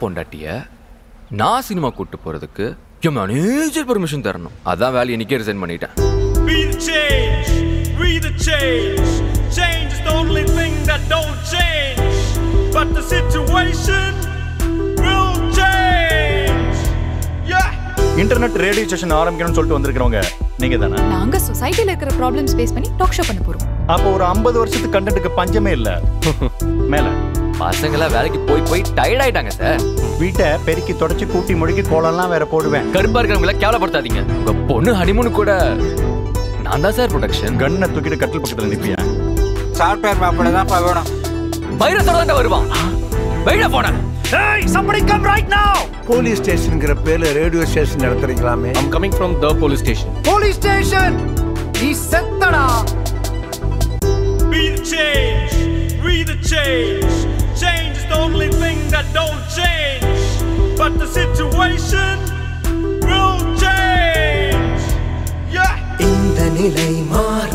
பொண்டாட்டிய நான் சினிமா கூட்டு போறதுக்கு என் மேனேஜர் பெர்மிஷன் தரணும் அதான் வேலையை இன்னைக்கே ரிசைன் பண்ணிட்டேன் Be the change, we the change. Change is the only thing that don't change. But the situation will change. Yeah. Internet radio station ஆரம்பிக்கணும்னு சொல்லிட்டு வந்திருக்கிறவங்க நீங்க தானே நாங்க சொசைட்டில இருக்கிற ப்ராப்ளம்ஸ் பேஸ் பண்ணி டாக் ஷோ பண்ண போறோம் அப்போ ஒரு ஐம்பது வருஷத்துக்கு கண்டென்ட்டுக்கு பஞ்சமே இல்ல மேல பசங்களாம் வேலைக்கு போய் போய் டயர்ட் ஆயிட்டாங்க சார் வீட்டை பெருக்கி தொடச்சி கூட்டி முழுக்கி கோலம்லாம் வேற போடுவேன் கருப்பா இருக்கிறவங்கள கேவலப்படுத்தாதீங்க உங்க பொண்ணு ஹனிமூனு கூட நான் தான் சார் ப்ரொடக்ஷன் கண்ணை தூக்கிட்டு கட்டில் பக்கத்துல நிப்பியா சாஃப்ட்வேர் மாப்பிள்ள தான்ப்பா வேணும் வைரத்தோட தான் வருவான் வெயில போன போலீஸ் ஸ்டேஷன்ங்கிற பேர்ல ரேடியோ ஸ்டேஷன் நடத்துறீங்களாமே I'm coming from the police station. Police station நீ செத்தடா Be the change, we the change. Change is the only thing that don't change. But the situation will change. Yeah. இந்த நிலை மாற